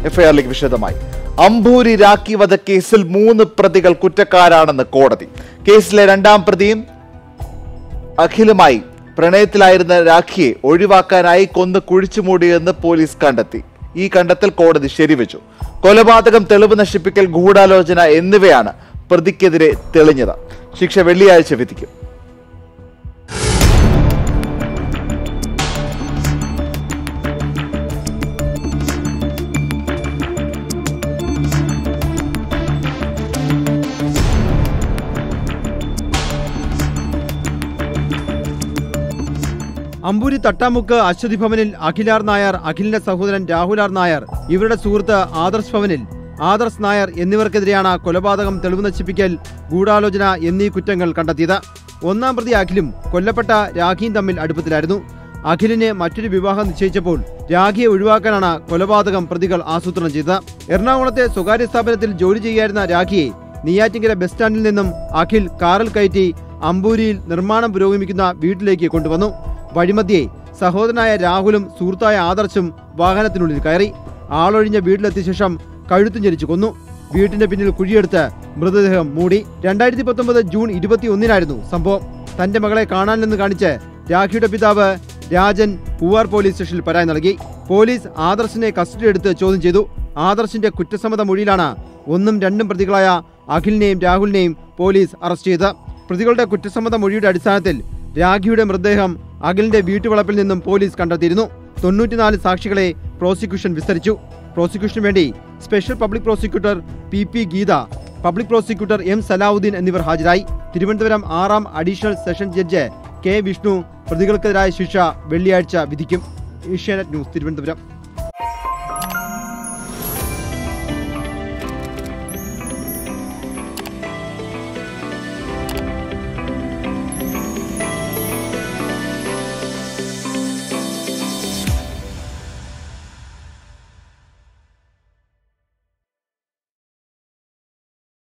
എഫ്ഐആറിലേക്ക് വിശദമായി അമ്പൂരി രാഖി വധക്കേസിൽ മൂന്ന് പ്രതികൾ കുറ്റക്കാരാണെന്ന് കോടതി കേസിലെ രണ്ടാം പ്രതിയും അഖിലുമായി പ്രണയത്തിലായിരുന്ന രാഖിയെ ഒഴിവാക്കാനായി കൊന്ന് കുഴിച്ചുമൂടിയെന്ന് പോലീസ് കണ്ടെത്തി ഈ കണ്ടെത്തൽ കോടതി ശരിവെച്ചു കൊലപാതകം തെളിവ് നശിപ്പിക്കൽ ഗൂഢാലോചന എന്നിവയാണ് പ്രതിക്കെതിരെ തെളിഞ്ഞത് ശിക്ഷ വെള്ളിയാഴ്ച വിധിക്കും അമ്പൂരി തട്ടാമുക്ക് അശ്വതി ഭവനിൽ അഖിലാർ നായർ അഖിലിന്റെ സഹോദരൻ രാഹുലാർ നായർ ഇവരുടെ സുഹൃത്ത് ആദർശ് ഭവനിൽ ആദർശ് നായർ എന്നിവർക്കെതിരെയാണ് കൊലപാതകം തെളിവ് നശിപ്പിക്കൽ ഗൂഢാലോചന എന്നീ കുറ്റങ്ങൾ കണ്ടെത്തിയത് ഒന്നാം പ്രതി അഖിലും കൊല്ലപ്പെട്ട രാഖിയും തമ്മിൽ അടുപ്പത്തിലായിരുന്നു അഖിലിന് മറ്റൊരു വിവാഹം നിശ്ചയിച്ചപ്പോൾ രാഖിയെ ഒഴിവാക്കാനാണ് കൊലപാതകം പ്രതികൾ ആസൂത്രണം ചെയ്തത് എറണാകുളത്തെ സ്വകാര്യ സ്ഥാപനത്തിൽ ജോലി ചെയ്യായിരുന്ന രാഖിയെ നെയ്യാറ്റിങ്കര ബസ് സ്റ്റാൻഡിൽ നിന്നും അഖിൽ കാറിൽ കയറ്റി അമ്പൂരിയിൽ നിർമ്മാണം പുരോഗമിക്കുന്ന വീട്ടിലേക്ക് കൊണ്ടുവന്നു വഴിമധ്യേ സഹോദരനായ രാഹുലും സുഹൃത്തായ ആദർശും വാഹനത്തിനുള്ളിൽ കയറി ആളൊഴിഞ്ഞ വീട്ടിലെത്തിയ ശേഷം കഴുത്തും ജനിച്ചു കൊന്നു വീട്ടിന്റെ പിന്നിൽ കുഴിയെടുത്ത് മൃതദേഹം മൂടി രണ്ടായിരത്തി പത്തൊമ്പത് ജൂൺ ഇരുപത്തിയൊന്നിനായിരുന്നു സംഭവം തന്റെ മകളെ കാണാനില്ലെന്ന് കാണിച്ച് രാഖിയുടെ പിതാവ് രാജൻ പൂവാർ പോലീസ് സ്റ്റേഷനിൽ പരാതി നൽകി പോലീസ് ആദർശിനെ കസ്റ്റഡിയെടുത്ത് ചോദ്യം ചെയ്തു ആദർശിന്റെ കുറ്റസമ്മത മൊഴിയിലാണ് ഒന്നും രണ്ടും പ്രതികളായ അഖിലിനെയും രാഹുലിനെയും പോലീസ് അറസ്റ്റ് ചെയ്തത് പ്രതികളുടെ കുറ്റസമ്മത മൊഴിയുടെ അടിസ്ഥാനത്തിൽ രാഖിയുടെ മൃതദേഹം അഖിലിന്റെ വീട്ടുവളപ്പിൽ നിന്നും പോലീസ് കണ്ടെത്തിയിരുന്നു തൊണ്ണൂറ്റിനാല് സാക്ഷികളെ പ്രോസിക്യൂഷൻ വിസ്തരിച്ചു പ്രോസിക്യൂഷന് വേണ്ടി special public prosecutor P P Geetha public prosecutor M Salahuddin എന്നിവർ ഹാജരായി തിരുവനന്തപുരം ആറാം additional session judge K Vishnu പ്രതികൾക്കെതിരായ ശിക്ഷ വെള്ളിയാഴ്ച വിധിക്കും ഏഷ്യാനെറ്റ് ന്യൂസ് തിരുവനന്തപുരം